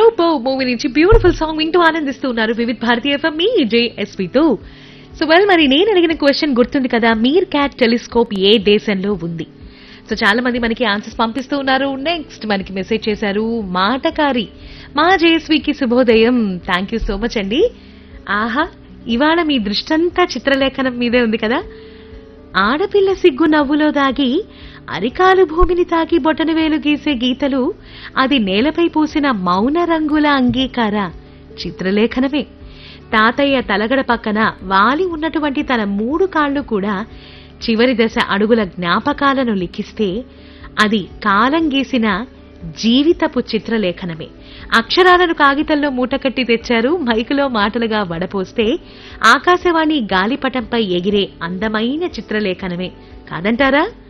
robo movie నుంచి beautiful song వింటూ ఆనందిస్తున్నారు వివిధ్ భారతీయ ఎఫ్ఎం మీ జేఎస్వితో సో వెల్ మరి నేను అడిగిన క్వశ్చన్ గుర్తుంది కదా మీర్ క్యాట్ టెలిస్కోప్ ఏ దేశంలో ఉంది సో చాలా మంది మనకి ఆన్సర్స్ పంపిస్తూ ఉన్నారు నెక్స్ట్ మనకి మెసేజ్ చేశారు మాటకారి మా జేఎస్వికి శుభోదయం థ్యాంక్ యూ సో మచ్ అండి ఆహా ఇవాళ మీ దృష్టంతా చిత్రలేఖనం మీదే ఉంది కదా ఆడపిల్ల సిగ్గు నవ్వులో దాగి అరికాలు భూమిని తాకి బొటన వేలు గీసే గీతలు అది నేలపై పూసిన మౌన రంగుల అంగీకార చిత్రలేఖనమే తాతయ్య తలగడ పక్కన వాలి ఉన్నటువంటి తన మూడు కాళ్ళు కూడా చివరి దశ అడుగుల జ్ఞాపకాలను లిఖిస్తే అది కాలం గీసిన జీవితపు చిత్రలేఖనమే అక్షరాలను కాగితంలో మూటకట్టి తెచ్చారు మైకులో మాటలుగా వడపోస్తే ఆకాశవాణి గాలిపటంపై ఎగిరే అందమైన చిత్రలేఖనమే కాదంటారా